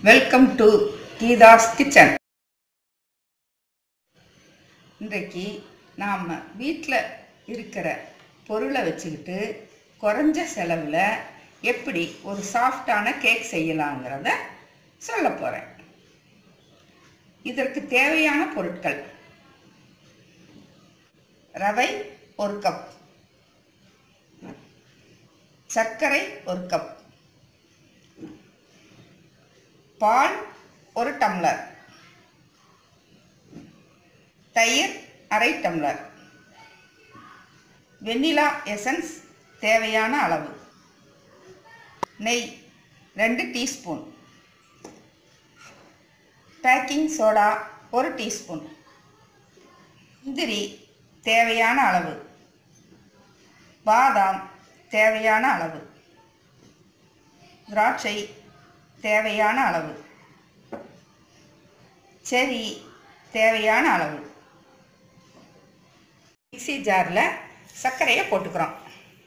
welcome to Geetha's kitchen இன்றைக்கு நாம் வீட்டில் இருக்கிற பொருளை வச்சுக்கிட்டு குறைஞ்ச செலவில் எப்படி ஒரு சாஃப்டான கேக் செய்யலாங்கிறத சொல்ல போகிறேன் இதற்கு தேவையான பொருட்கள் ரவை ஒரு கப் சர்க்கரை ஒரு கப் பால் ஒரு டம்ளர் தயிர் அரை டம்ளர் வெண்ணிலா எசன்ஸ் தேவையான அளவு நெய் ரெண்டு டீஸ்பூன் பேக்கிங் சோடா ஒரு டீஸ்பூன் முந்திரி தேவையான அளவு பாதாம் தேவையான அளவு திராட்சை தேவையான அளவு செரி தேவையான அளவு மிக்ஸி ஜாரில் சர்க்கரையை போட்டுக்கிறோம்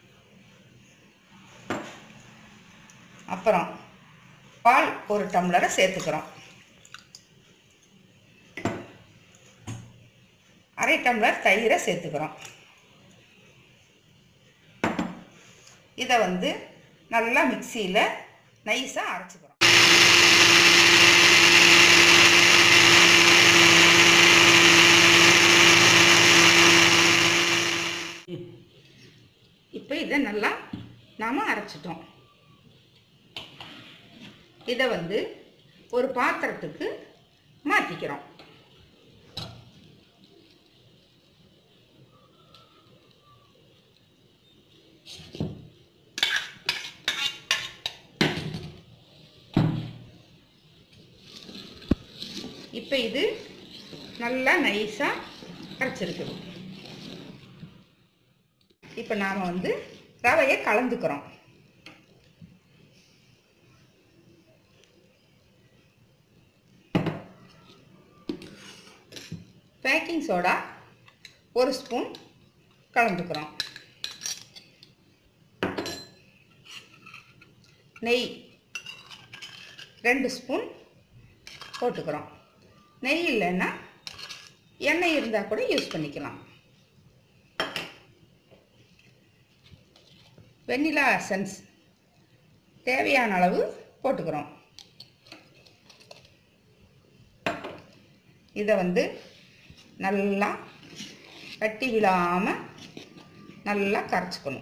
அப்புறம் பால் ஒரு டம்ளரை சேர்த்துக்கிறோம் அரை டம்ளர் தயிரை சேர்த்துக்கிறோம் இதை வந்து நல்லா மிக்சியில் நைஸாக அரைச்சிக்கிறோம் இப்போ இதை நல்லா நாம் அரைச்சிட்டோம் இதை வந்து ஒரு பாத்திரத்துக்கு மாற்றிக்கிறோம் இப்போ இது நல்லா நைஸாக அரைச்சிருக்குது இப்போ நாம் வந்து ரவையை கலந்துக்கிறோம் பேக்கிங் சோடா ஒரு ஸ்பூன் கலந்துக்கிறோம் நெய் ரெண்டு ஸ்பூன் போட்டுக்கிறோம் நெய் இல்லைன்னா எண்ணெய் இருந்தால் கூட யூஸ் பண்ணிக்கலாம் வெண்ணிலா எசன்ஸ் தேவையான அளவு போட்டுக்கிறோம் இதை வந்து நல்லா கட்டி விழாமல் நல்லா கரைச்சிக்கணும்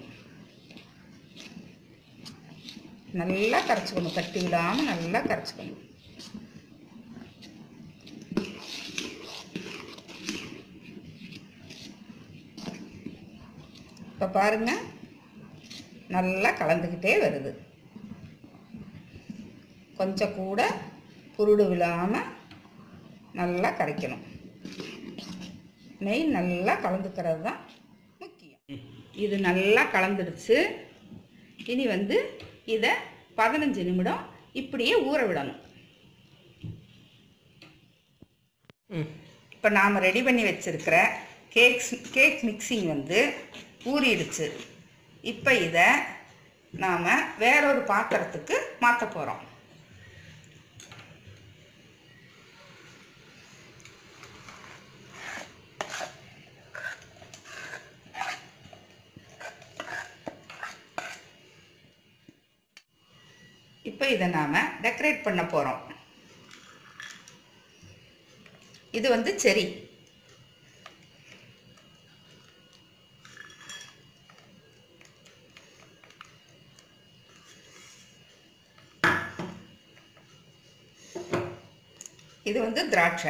நல்லா கரைச்சிக்கணும் கட்டி விழாமல் நல்லா கரைச்சிக்கணும் இப்போ பாருங்கள் நல்லா கலந்துக்கிட்டே வருது கொஞ்சம் கூட புருடு விழாமல் நல்லா கரைக்கணும் நெய் நல்லா கலந்துக்கிறது தான் முக்கியம் இது நல்லா கலந்துடுச்சு இனி வந்து இதை பதினஞ்சு நிமிடம் இப்படியே ஊற விடணும் இப்போ நாம் ரெடி பண்ணி வச்சுருக்கிற கேக்ஸ் கேக் மிக்சிங் வந்து ஊறிடுச்சு இப்போ இதை நாம் வேறொரு பாத்திரத்துக்கு மாற்ற போகிறோம் இப்போ இதை நாம் டெக்கரேட் பண்ண போகிறோம் இது வந்து செரி இது வந்து திராட்சை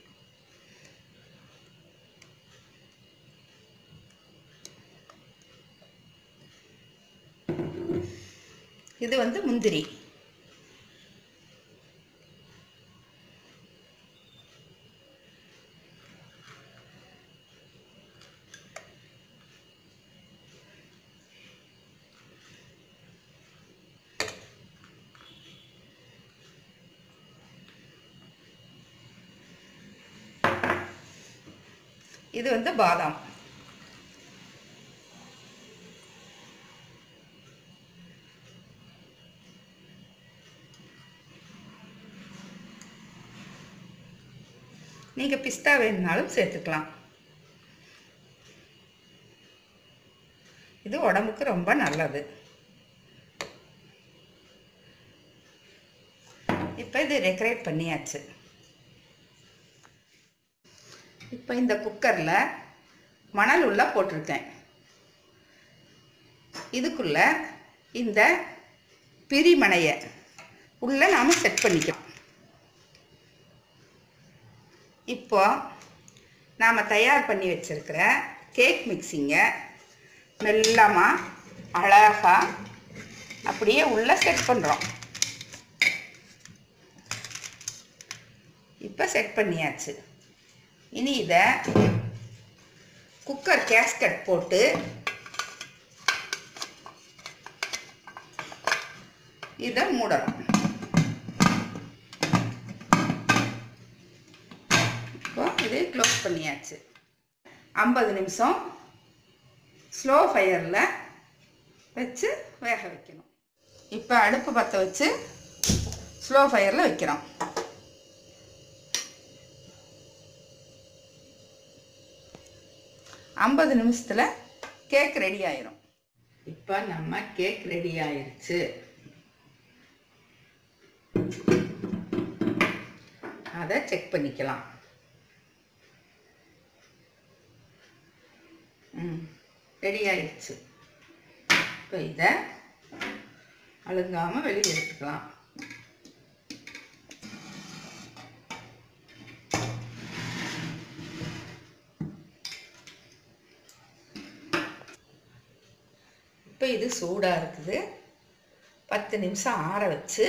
இது வந்து முந்திரி இது வந்து பாதாம் நீங்கள் பிஸ்தா வேணுனாலும் சேர்த்துக்கலாம் இது உடம்புக்கு ரொம்ப நல்லது இப்போ இது டெக்கரேட் பண்ணியாச்சு இப்போ இந்த குக்கரில் மணல் உள்ள போட்டிருக்கேன் இதுக்குள்ள இந்த பிரிமனையை உள்ள நாம் செட் பண்ணிக்கலாம் இப்போ நாம் தயார் பண்ணி வச்சிருக்கிற கேக் மிக்சிங்கை மெல்லமாக அழகாக அப்படியே உள்ள செட் பண்ணுறோம் இப்போ செட் பண்ணியாச்சு இனி இதை குக்கர் கேஸ்கட் போட்டு இதை மூடணும் இப்போ இதை க்ளோஸ் பண்ணியாச்சு ஐம்பது நிமிஷம் ஸ்லோ ஃபயரில் வச்சு வேக வைக்கணும் இப்போ அடுப்பு பற்ற வச்சு ஸ்லோ ஃபயரில் வைக்கிறோம் ஐம்பது நிமிஷத்தில் கேக் ரெடி ஆயிரும் இப்போ நம்ம கேக் ரெடி ஆயிருச்சு அதை செக் பண்ணிக்கலாம் ம் ரெடி ஆயிடுச்சு இப்போ இதை அழுங்காமல் வெளியே எடுத்துக்கலாம் இப்போ இது சூடாக இருக்குது பத்து நிமிஷம் ஆற வச்சு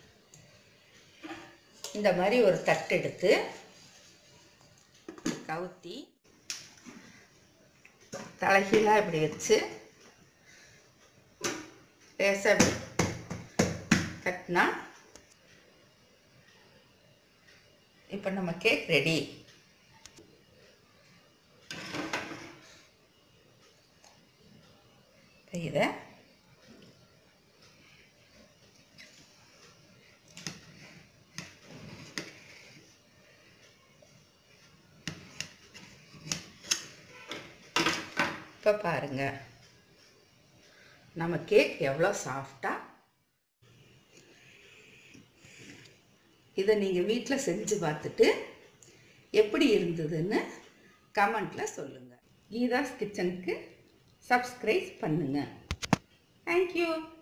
இந்த மாதிரி ஒரு தட்டு எடுத்து கவுத்தி தலைகீழாக இப்படி வச்சு லேசாக இப்படி கட்டினா இப்போ நம்ம கேக் ரெடி இப்போ இதை இப்போ பாருங்க நம்ம கேக் எவ்வளோ சாஃப்டாக இதை நீங்கள் வீட்டில் செஞ்சு பார்த்துட்டு எப்படி இருந்ததுன்னு கமெண்ட்டில் சொல்லுங்கள் கீதாஸ் கிச்சனுக்கு சப்ஸ்கிரைப் பண்ணுங்கள் தேங்க்யூ